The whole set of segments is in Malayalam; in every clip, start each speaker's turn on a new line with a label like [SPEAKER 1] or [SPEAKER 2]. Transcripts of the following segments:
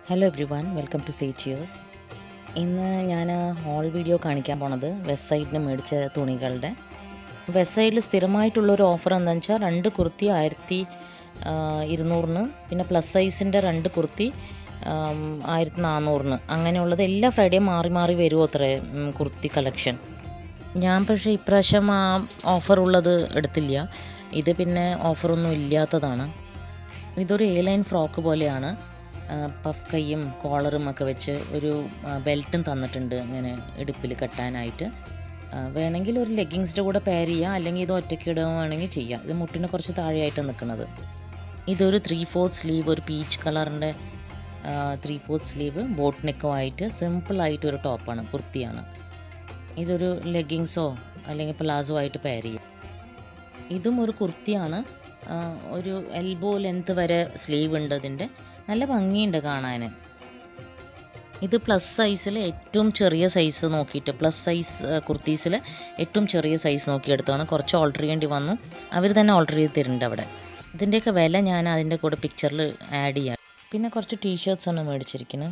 [SPEAKER 1] hello everyone welcome to say cheers ഇന്ന് ഞാൻ ഹോൾ വീഡിയോ കാണിക്കാൻ പോണത് വെസ്റ്റ് സൈഡിന് മേടിച്ച തുണികളുടെ വെസ്റ്റ് സൈഡിൽ സ്ഥിരമായിട്ടുള്ളൊരു ഓഫർ എന്താണെന്ന് വെച്ചാൽ രണ്ട് കുർത്തി ആയിരത്തി ഇരുന്നൂറിന് പിന്നെ പ്ലസ് സൈസിൻ്റെ രണ്ട് കുർത്തി ആം, ആയിരത്തി നാനൂറിന് അങ്ങനെയുള്ളത് എല്ലാ ഫ്രൈഡേയും മാറി മാറി വരുമോ അത്രേ ഉം, കുർത്തി കളക്ഷൻ ഞാൻ പക്ഷേ ഇപ്രാവശ്യം ആ ഓഫർ ഉള്ളത് എടുത്തില്ല ഇത് പിന്നെ ഓഫറൊന്നും ഇല്ലാത്തതാണ് ഇതൊരു എ ലൈൻ ഫ്രോക്ക് പോലെയാണ് ആ, പഫ് കൈയും കോളറും ഒക്കെ വെച്ച് ഒരു ആ, ബെൽറ്റും തന്നിട്ടുണ്ട് ഇങ്ങനെ ഇടുപ്പിൽ കെട്ടാനായിട്ട് ആ, വേണമെങ്കിൽ ഒരു ലെഗിങ്സിൻ്റെ കൂടെ പെയർ ചെയ്യാം അല്ലെങ്കിൽ ഇത് ഒറ്റയ്ക്ക് ഇടുകയാണെങ്കിൽ ചെയ്യാം ഇത് മുട്ടിന് കുറച്ച് താഴെയായിട്ട് നിൽക്കുന്നത് ഇതൊരു ത്രീ ഫോർത്ത് സ്ലീവ് ഒരു പീച്ച് കളറിൻ്റെ ത്രീ ഫോർത്ത് സ്ലീവ് ബോട്ട് നെക്കുമായിട്ട് സിമ്പിളായിട്ട് ഒരു ടോപ്പാണ് കുർത്തിയാണ് ഇതൊരു ലെഗിങ്സോ അല്ലെങ്കിൽ പ്ലാസോ ആയിട്ട് പെയർ ചെയ്യാം ഇതും ഒരു കുർത്തിയാണ് ആ, ഒരു എൽബോ ലെങ്ത് വരെ സ്ലീവ് ഉണ്ട് ഇതിൻ്റെ നല്ല ഭംഗിയുണ്ട് കാണാൻ ഇത് പ്ലസ് സൈസിൽ ഏറ്റവും ചെറിയ സൈസ് നോക്കിയിട്ട് പ്ലസ് സൈസ് കുർത്തീസിൽ ഏറ്റവും ചെറിയ സൈസ് നോക്കിയെടുത്താണ് കുറച്ച് ഓൾട്ടർ ചെയ്യേണ്ടി വന്നു അവർ തന്നെ ഓൾട്ടർ ചെയ്ത് തരുന്നുണ്ട് അവിടെ ഇതിൻ്റെയൊക്കെ വില ഞാൻ അതിൻ്റെ കൂടെ പിക്ചറിൽ ആഡ് ചെയ്യാം പിന്നെ കുറച്ച് ടീഷർട്സ് ആണ് മേടിച്ചിരിക്കുന്നത്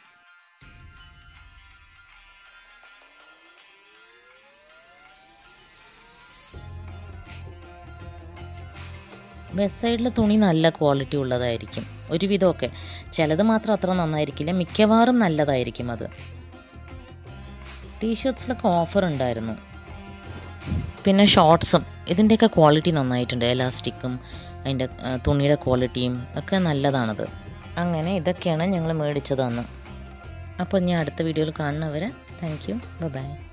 [SPEAKER 1] വെസ്റ്റ് സൈഡിലെ തുണി നല്ല ക്വാളിറ്റി ഉള്ളതായിരിക്കും ഒരുവിധമൊക്കെ ചിലത് മാത്രം അത്ര നന്നായിരിക്കില്ല മിക്കവാറും നല്ലതായിരിക്കും അത് ടീഷർട്ട്സിലൊക്കെ ഓഫർ ഉണ്ടായിരുന്നു പിന്നെ ഷോർട്ട്സും ഇതിൻ്റെയൊക്കെ ക്വാളിറ്റി നന്നായിട്ടുണ്ട് എലാസ്റ്റിക്കും അതിൻ്റെ ആ, തുണിയുടെ ക്വാളിറ്റിയും ഒക്കെ നല്ലതാണത് അങ്ങനെ ഇതൊക്കെയാണ് ഞങ്ങൾ മേടിച്ചത് അന്ന് അപ്പോൾ ഞാൻ അടുത്ത വീഡിയോയിൽ കാണുന്നവരെ താങ്ക് യു ബൈ